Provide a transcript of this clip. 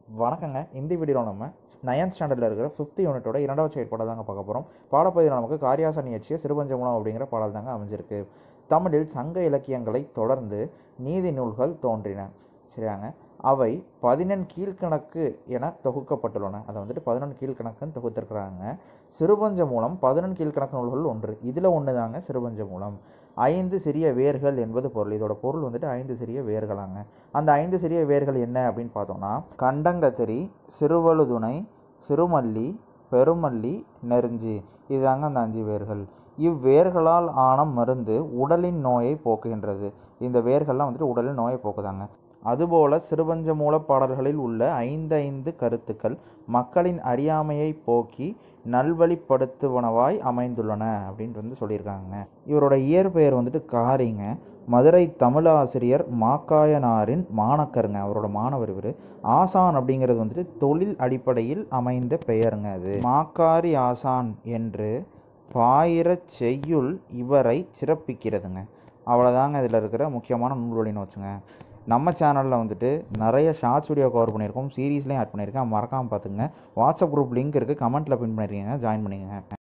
வணக்கங்க இந்த வீடியோவில் நம்ம நயன்த் ஸ்டாண்டர்டில் இருக்கிற ஃபிஃப்த் யூனிட்டோட இரண்டாவது செயற்பாடை தாங்க பார்க்க போகிறோம் பாடப்பகுதியில் நமக்கு காரியாசன் இயற்றிய சிறுபஞ்சமூலம் அப்படிங்கிற பாடல் தாங்க அமைஞ்சிருக்கு தமிழில் சங்க இலக்கியங்களை தொடர்ந்து நீதி நூல்கள் தோன்றின சரியாங்க அவை பதினெண் கீழ்கணக்கு என தொகுக்கப்பட்டுள்ளன அதை வந்துட்டு பதினொன்று கீழ்கணக்குன்னு தொகுத்திருக்கிறாங்க சிறுபஞ்ச மூலம் பதினொன்று கீழ்கணக்கு நூல்கள் ஒன்று இதில் ஒன்று தாங்க சிறுபஞ்ச மூலம் ஐந்து சிறிய வேர்கள் என்பது பொருள் இதோட பொருள் வந்துட்டு ஐந்து சிறிய வேர்களாங்க அந்த ஐந்து சிறிய வேர்கள் என்ன அப்படின்னு பார்த்தோம்னா கண்டங்கத்திரி சிறுவழுதுணை சிறுமல்லி பெருமல்லி நெருஞ்சி இதுதாங்க அந்த அஞ்சு வேர்கள் இவ்வேர்களால் ஆன மருந்து உடலின் நோயை போக்குகின்றது இந்த வேர்கள்லாம் வந்துட்டு உடலின் நோயை போக்குதாங்க அதுபோல சிறுபஞ்ச மூலப் பாடல்களில் உள்ள ஐந்து ஐந்து கருத்துக்கள் மக்களின் அறியாமையை போக்கி நல்வழிப்படுத்துவனவாய் அமைந்துள்ளன அப்படின்ட்டு வந்து சொல்லியிருக்காங்க இவரோட இயற்பெயர் வந்துட்டு காரிங்க மதுரை தமிழாசிரியர் மாக்காயனாரின் மாணக்கருங்க அவரோட மாணவர் இவர் ஆசான் அப்படிங்கிறது வந்துட்டு தொழில் அடிப்படையில் அமைந்த பெயருங்க அது மாக்காரி ஆசான் என்று பாயிரச் செய்யுள் இவரை சிறப்பிக்கிறதுங்க அவ்வளோதாங்க இதில் இருக்கிற முக்கியமான நூல்வழி நோட்ஸுங்க நம்ம சேனலில் வந்துட்டு நிறைய ஷார்ட்ஸ் வீடியோ கவர் பண்ணியிருக்கோம் சீரீஸ்லேயும் ஆட் பண்ணியிருக்கேன் மறக்காமல் பார்த்துங்க வாட்ஸ்அப் குரூப் லிங்க் இருக்குது கமெண்ட்டில் பின் பண்ணியிருக்கீங்க ஜாயின் பண்ணிக்கங்க